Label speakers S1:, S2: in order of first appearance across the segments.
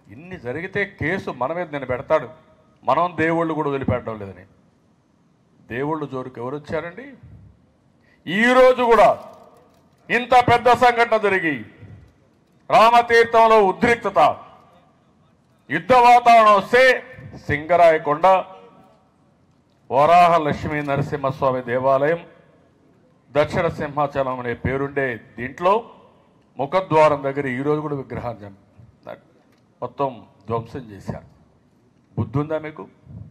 S1: ఇన్ని జరిగితే కేసు మన మీద నేను పెడతాడు మనం దేవుళ్ళు కూడా వదిలిపెట్టడం లేదని దేవుళ్ళు జోరుకు ఎవరు వచ్చారండి ఈరోజు కూడా ఇంత పెద్ద సంఘటన జరిగి రామతీర్థంలో ఉద్రిక్తత యుద్ధ వాతావరణం వస్తే సింగరాయకొండ వరాహ లక్ష్మీ నరసింహస్వామి దేవాలయం దక్షిణ సింహాచలం అనే పేరుండే దీంట్లో ముఖద్వారం దగ్గర ఈరోజు కూడా విగ్రహాన్ని చంపి- మొత్తం ధ్వంసం చేశారు బుద్ధి ఉందా మీకు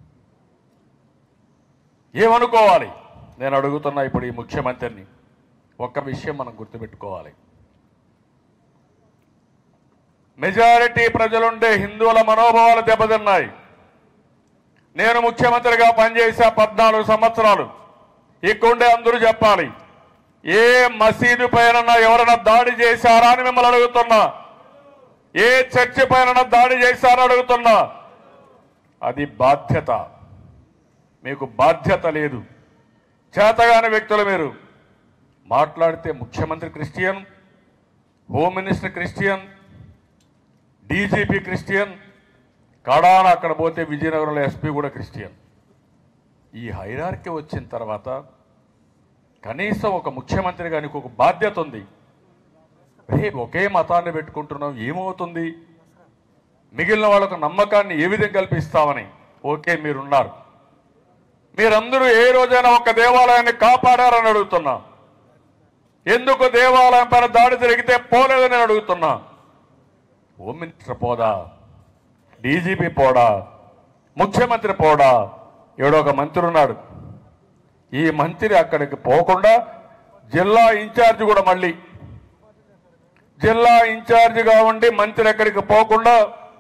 S1: ఏమనుకోవాలి నేను అడుగుతున్నా ఇప్పుడు ఈ ముఖ్యమంత్రిని ఒక్క విషయం మనం గుర్తుపెట్టుకోవాలి మెజారిటీ ప్రజలుండే హిందువుల మనోభావాలు దెబ్బతిన్నాయి నేను ముఖ్యమంత్రిగా పనిచేసా పద్నాలుగు సంవత్సరాలు ఇక్కడుండే అందరూ చెప్పాలి ఏ మసీదు పైన ఎవరైనా దాడి చేశారా అని మిమ్మల్ని అడుగుతున్నా ఏ చర్చి పైన దాడి చేశారో అడుగుతున్నా అది బాధ్యత మీకు బాధ్యత లేదు చేతగాని వ్యక్తులు మీరు మాట్లాడితే ముఖ్యమంత్రి Christian home minister Christian DGP Christian కడాన అక్కడ పోతే విజయనగరంలో ఎస్పీ కూడా క్రిస్టియన్ ఈ హైరార్కి వచ్చిన తర్వాత కనీసం ఒక ముఖ్యమంత్రి గారికి ఒక బాధ్యత ఉంది రే ఒకే మతాన్ని పెట్టుకుంటున్నాం ఏమవుతుంది మిగిలిన వాళ్ళకు నమ్మకాన్ని ఏ విధంగా కల్పిస్తామని ఓకే మీరున్నారు మీరందరూ ఏ రోజైనా ఒక దేవాలయాన్ని కాపాడారని అడుగుతున్నా ఎందుకు దేవాలయం పైన దాడి జరిగితే పోలేదని అడుగుతున్నా హోమ్ మినిస్టర్ పోదా డీజీపీ పోడా ముఖ్యమంత్రి పోడా ఎవడో ఒక మంత్రి ఉన్నాడు ఈ మంత్రి అక్కడికి పోకుండా జిల్లా ఇన్ఛార్జ్ కూడా మళ్ళీ జిల్లా ఇన్ఛార్జిగా ఉండి మంత్రి ఎక్కడికి పోకుండా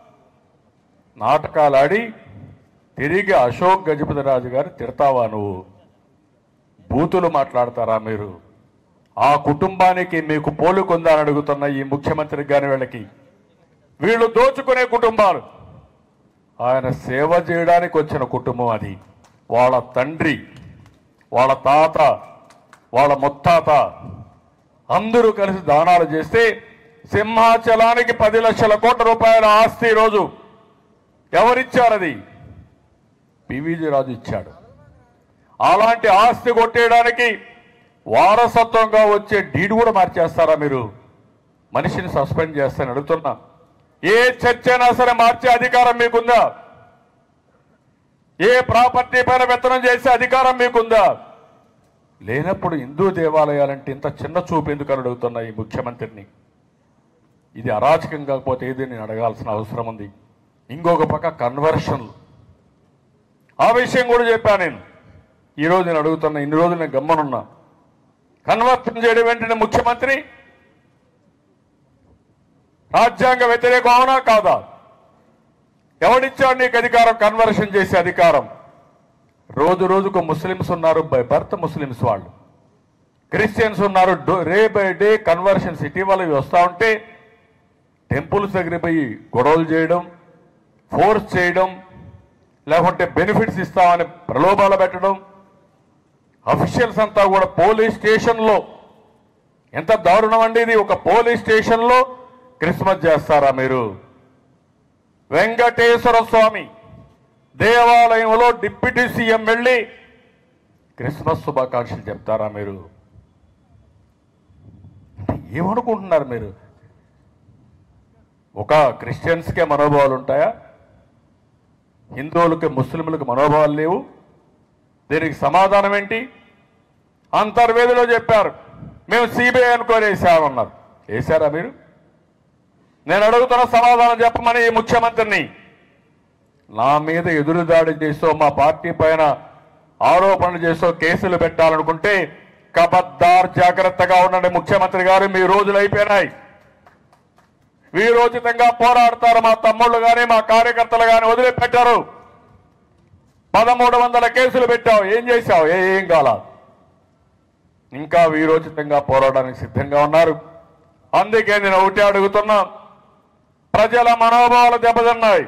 S1: నాటకాలు ఆడి తిరిగి అశోక్ గజపతి రాజు గారు తిడతావా నువ్వు బూతులు మాట్లాడతారా మీరు ఆ కుటుంబానికి మీకు పోలుకుందా అని అడుగుతున్న ఈ ముఖ్యమంత్రి గారి వీళ్ళకి వీళ్ళు దోచుకునే కుటుంబాలు ఆయన సేవ చేయడానికి వచ్చిన కుటుంబం అది వాళ్ళ తండ్రి వాళ్ళ తాత వాళ్ళ ముత్తాత అందరూ కలిసి దానాలు చేస్తే సింహాచలానికి పది లక్షల కోట్ల రూపాయల ఆస్తి ఈరోజు ఎవరిచ్చారు అది పివిజి రాజు ఇచ్చాడు అలాంటి ఆస్తి కొట్టేయడానికి వారసత్వంగా వచ్చే డీడ్ కూడా మార్చేస్తారా మీరు మనిషిని సస్పెండ్ చేస్తారని అడుగుతున్నా ఏ చర్చ అయినా సరే మార్చే అధికారం మీకుందా ఏ ప్రాపర్టీ పైన విత్తనం చేసే అధికారం మీకుందా లేనప్పుడు హిందూ దేవాలయాలంటే ఇంత చిన్న చూపు ఎందుకు అని అడుగుతున్నా ఈ ముఖ్యమంత్రిని ఇది అరాచకం కాకపోతే ఏది నేను అడగాల్సిన అవసరం ఉంది ఇంకొక పక్క కన్వర్షన్లు ఆ విషయం కూడా చెప్పాను నేను ఈరోజు నేను అడుగుతున్నా ఇన్ని రోజులు నేను గమ్మనున్నా కన్వర్షన్ చేయడం వెంటనే ముఖ్యమంత్రి రాజ్యాంగ వ్యతిరేకం అవునా కాదా ఎవడిచ్చాడు నీకు అధికారం కన్వర్షన్ చేసే అధికారం రోజు రోజుకు ముస్లిమ్స్ ఉన్నారు బై బర్త్ ముస్లిమ్స్ వాళ్ళు క్రిస్టియన్స్ ఉన్నారు డే బై డే కన్వర్షన్స్ ఇటీవల ఇవి వస్తూ ఉంటే టెంపుల్స్ దగ్గర పోయి గొడవలు చేయడం ఫోర్స్ చేయడం లేకుంటే బెనిఫిట్స్ ఇస్తామని ప్రలోభాలు పెట్టడం అఫీషియల్స్ అంతా కూడా పోలీస్ స్టేషన్లో ఎంత దారుణం అండి ఇది ఒక పోలీస్ స్టేషన్లో క్రిస్మస్ చేస్తారా మీరు వెంకటేశ్వర స్వామి దేవాలయంలో డిప్యూటీ సీఎం వెళ్ళి క్రిస్మస్ శుభాకాంక్షలు చెప్తారా మీరు అంటే ఏమనుకుంటున్నారు మీరు ఒక క్రిస్టియన్స్కే మనోభావాలు ఉంటాయా హిందువులకి ముస్లింలకు మనోభావాలు లేవు దీనికి సమాధానం ఏంటి అంతర్వేదిలో చెప్పారు మేము సిబిఐ అనుకోని వేసామన్నారు వేశారా మీరు నేను అడుగుతున్న సమాధానం చెప్పమని ఈ ముఖ్యమంత్రిని నా మీద ఎదురుదాడి చేసో మా పార్టీ పైన ఆరోపణలు చేసో కేసులు పెట్టాలనుకుంటే కబద్దార్ జాగ్రత్తగా ఉండండి ముఖ్యమంత్రి గారు మీ రోజులు అయిపోయినాయి వీరోచితంగా పోరాడతారు మా తమ్ముళ్ళు కానీ మా కార్యకర్తలు కానీ వదిలిపెట్టారు పదమూడు వందల కేసులు పెట్టావు ఏం చేశావు ఏ- ఏం కాల ఇంకా వీరోచితంగా పోరాడడానికి సిద్ధంగా ఉన్నారు అందుకే నేను ఒకటే అడుగుతున్నా ప్రజల మనోభావాలు దెబ్బతిన్నాయి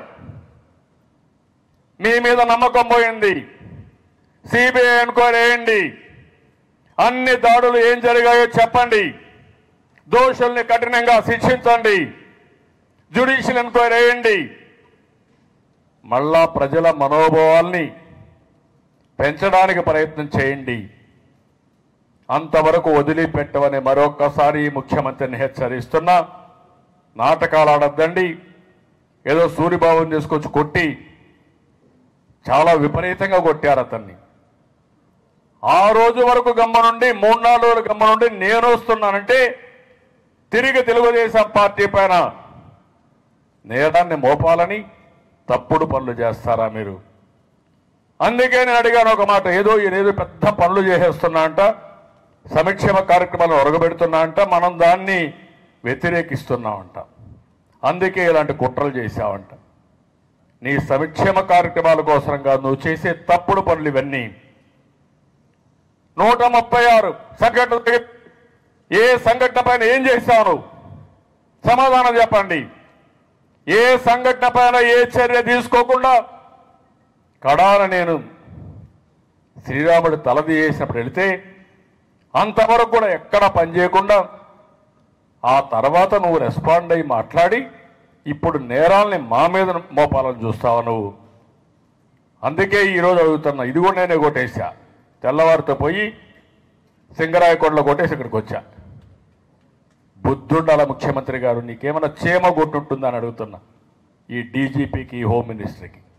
S1: మీ మీద నమ్మకం పోయింది సిబిఐ ఎంక్వైరీ వేయండి అన్ని దాడులు ఏం జరిగాయో చెప్పండి దోషుల్ని కఠినంగా శిక్షించండి జ్యుడిషియల్ ఎంక్వైరీ వేయండి మళ్ళా ప్రజల మనోభావాల్ని పెంచడానికి ప్రయత్నం చేయండి అంతవరకు వదిలిపెట్టవని మరొక్కసారి ఈ ముఖ్యమంత్రిని హెచ్చరిస్తున్నా నాటకాలు ఆడద్దండి ఏదో సూర్యబాబుని తీసుకొచ్చి కొట్టి చాలా విపరీతంగా కొట్టారు అతన్ని ఆ రోజు వరకు గమ్మ నుండి మూడు నాలుగు రోజుల గమ్మ నుండి నేను వస్తున్నానంటే తిరిగి తెలుగుదేశం పార్టీ పైన నేరాన్ని మోపాలని తప్పుడు పనులు చేస్తారా మీరు అందుకే నేను అడిగాను ఒక మాట ఏదో ఈయనేదో పెద్ద పనులు చేసేస్తున్నా అంట సంక్షేమ కార్యక్రమాలను ఒరగబెడుతున్నా అంట మనం దాన్ని వ్యతిరేకిస్తున్నామంట అందుకే ఇలాంటి కుట్రలు చేశావంట నీ సంక్షేమ కార్యక్రమాల కోసం కాదు నువ్వు చేసే తప్పుడు పనులు ఇవన్నీ నూట ముప్పై ఆరు సంఘటన దగ్గర- ఏ సంఘటన పైన ఏం చేశావు నువ్వు సమాధానం చెప్పండి ఏ సంఘటన పైన ఏ చర్య తీసుకోకుండా కడాన నేను శ్రీరాముడు తలది చేసినప్పుడు వెళితే అంతవరకు కూడా ఎక్కడ పని చేయకుండా ఆ తర్వాత నువ్వు రెస్పాండ్ అయ్యి మాట్లాడి ఇప్పుడు నేరాల్ని మా మీద మోపాలని చూస్తావా నువ్వు అందుకే ఈరోజు అడుగుతున్నా ఇది కూడా నేనే కొట్టేశా తెల్లవారితో పోయి సింగరాయకొండలో కొట్టేసి ఇక్కడికి వచ్చా బుద్ధుండాల ముఖ్యమంత్రి గారు నీకేమైనా చీమ కొట్టుంటుందని అడుగుతున్నా ఈ డీజీపీకి హోమ్ మినిస్టర్కి